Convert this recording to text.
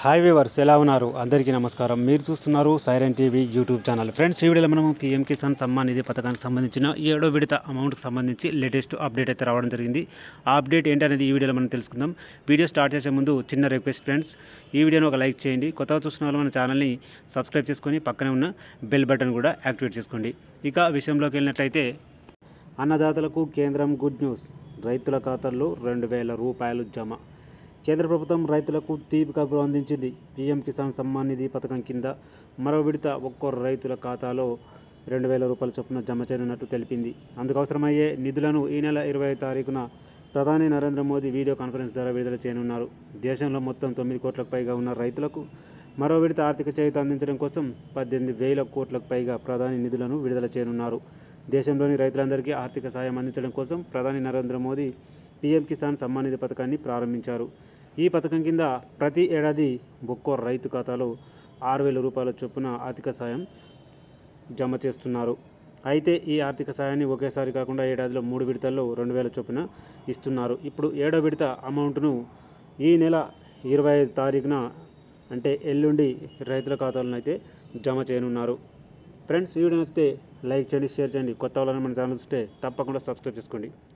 hi viewers ఎలా ఉన్నారు అందరికీ నమస్కారం మీరు చూస్తున్నారు Siren TV YouTube channel friends ఈ వీడియోలో మనము పీఎం కిసాన్ సమ్మాన్ నిధి పథకానికి సంబంధించిన ఏడో విడత అమౌంట్కి సంబంధించి లేటెస్ట్ అప్డేట్ అయితే రావడం జరిగింది ఆ అప్డేట్ ఏంటనేది ఈ వీడియోలో మనం తెలుసుకుందాం వీడియో స్టార్ట్ చేసే ముందు చిన్న రిక్వెస్ట్ ఫ్రెండ్స్ ఈ వీడియోని ఒక లైక్ చేయండి కొత్తగా చూస్తున్న వాళ్ళు మన ఛానల్ని సబ్స్క్రైబ్ చేసుకొని పక్కనే ఉన్న బెల్ బటన్ కూడా యాక్టివేట్ చేసుకోండి ఇక విషయంలోకి వెళ్ళినట్లయితే అన్నదాతలకు కేంద్రం గుడ్ న్యూస్ రైతుల ఖాతాల్లో రెండు వేల రూపాయలు జమ కేంద్ర ప్రభుత్వం రైతులకు తీపి కబురు అందించింది పీఎం కిసాన్ సమ్మాన్ నిధి పథకం కింద మరో విడత ఒక్కో రైతుల ఖాతాలో రెండు వేల రూపాయల చొప్పున జమ చేయనున్నట్టు తెలిపింది అందుకు అవసరమయ్యే నిధులను ఈ నెల ఇరవై తారీఖున ప్రధాని నరేంద్ర మోదీ వీడియో కాన్ఫరెన్స్ ద్వారా విడుదల చేయనున్నారు దేశంలో మొత్తం తొమ్మిది కోట్లకు పైగా ఉన్న రైతులకు మరో విడత ఆర్థిక చేయూత అందించడం కోసం పద్దెనిమిది వేల కోట్లకు పైగా ప్రధాని నిధులను విడుదల చేయనున్నారు దేశంలోని రైతులందరికీ ఆర్థిక సాయం అందించడం కోసం ప్రధాని నరేంద్ర మోదీ పీఎం కిసాన్ సమ్మాన్ నిధి పథకాన్ని ప్రారంభించారు ఈ పథకం కింద ప్రతి ఏడాది ఒక్కో రైతు ఖాతాలో ఆరు వేల రూపాయల చొప్పున ఆర్థిక సాయం జమ చేస్తున్నారు అయితే ఈ ఆర్థిక సాయాన్ని ఒకేసారి కాకుండా ఏడాదిలో మూడు విడతల్లో రెండు వేల చొప్పున ఇస్తున్నారు ఇప్పుడు ఏడో విడత అమౌంట్ను ఈ నెల ఇరవై ఐదు తారీఖున అంటే ఎల్లుండి రైతుల ఖాతాలను అయితే జమ చేయనున్నారు ఫ్రెండ్స్ ఈ వీడియో నచ్చితే లైక్ చేయండి షేర్ చేయండి కొత్త వాళ్ళని మన ఛానల్ చూస్తే తప్పకుండా సబ్స్క్రైబ్ చేసుకోండి